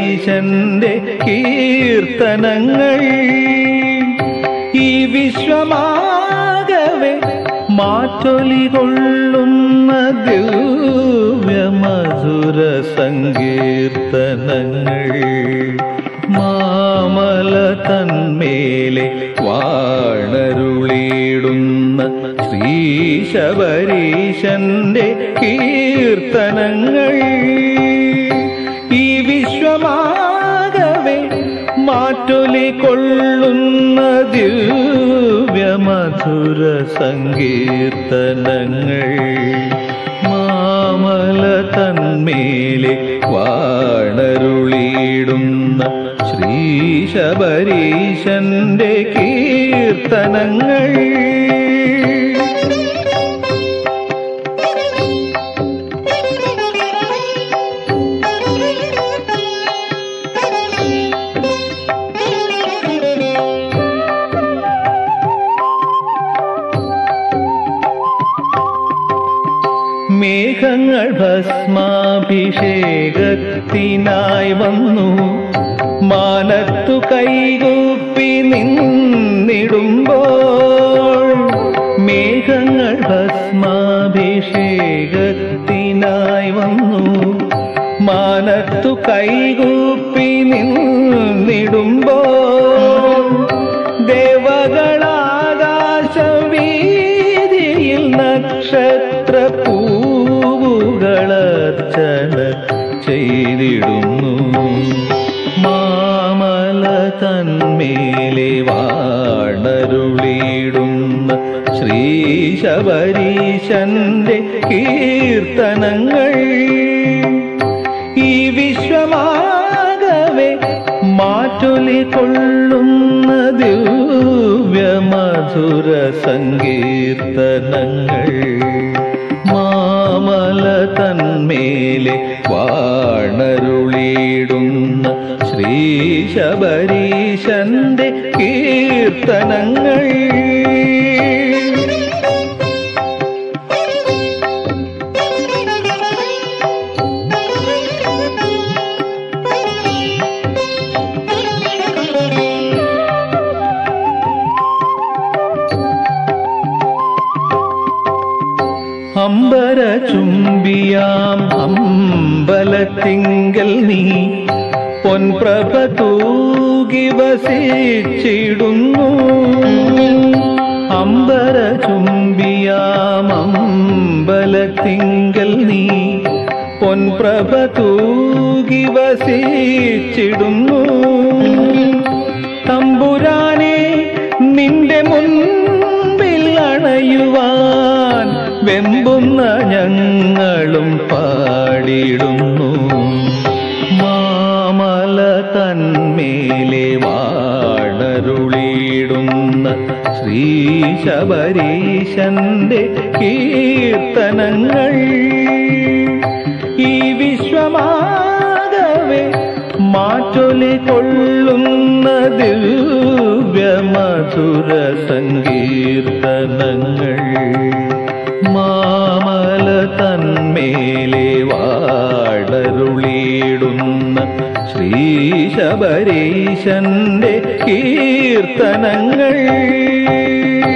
ശബരീശന്റെ കീർത്തനങ്ങൾ ഈ വിശ്വമാകവെ മാറ്റൊലി കൊള്ളുന്ന ദിവ്യമധുര സങ്കീർത്തനങ്ങൾ മാമല തന്മേലെ വാണരുളിയിടുന്ന ശ്രീ ശബരീശന്റെ കീർത്തനങ്ങൾ ഈ വിശ്വമാകവെ മാറ്റൊലി കൊള്ളുന്ന ദിവ്യമധുര സങ്കീർത്തനങ്ങൾ മാമല തന്മേലെ വാണരുളിയിടുന്ന ശ്രീ ശബരീശന്റെ കീർത്തനങ്ങൾ മേഘങ്ങൾ ഭസ്മാഭിഷേകത്തിനായി വന്നു മാനത്തു കൈകൂപ്പി നിന്നിടുമ്പോൾ മേഘങ്ങൾ ഭസ്മാഭിഷേകത്തിനായി വന്നു മാനത്തു കൈകൂപ്പി നിന്നിടുമ്പോൾ ദേവകളാകാശവീതിയിൽ നക്ഷത്ര പൂവുകളർച്ചന ചെയ്തിടുന്നു മാമല തന്മേലെ വാണരുളിയിടുന്ന ശ്രീ ശബരീശന്റെ കീർത്തനങ്ങൾ ഈ വിശ്വമാകവെ മാറ്റൊലി കൊള്ളുന്ന ദിവ്യമധുര സങ്കീർത്തനങ്ങൾ മാമല തന്മേലെ വാണരുളിയിടുന്ന ശ്രീ ശബരീശന്റെ കീർത്തനങ്ങൾ അമ്പര ചുംബിയാം അമ്പലത്തിങ്കൽ നീ പൊൻപ്രഭ തൂകി വസിച്ചിടുന്നു അമ്പര ചുംബിയാം അമ്പലത്തിങ്കൽ നീ പൊൻപ്രഭ തൂകി വസിച്ചിടുന്നു തമ്പുരാനെ നിന്റെ മുൻപിൽ അണയുവാൻ വെമ്പുന്ന ഞങ്ങളും പാടിടുന്നു മാമല തന്മേലെ വാണരുളിയിടുന്ന ശ്രീ ശബരീശന്റെ കീർത്തനങ്ങൾ ഈ വിശ്വമാകവെ മാറ്റൊലി കൊള്ളുന്ന ദിവ്യമധുര സങ്കീർത്തനങ്ങൾ മാമല തന്മേലെ വാടരുളിയിടുന്ന ശ്രീ ശബരീശന്റെ കീർത്തനങ്ങൾ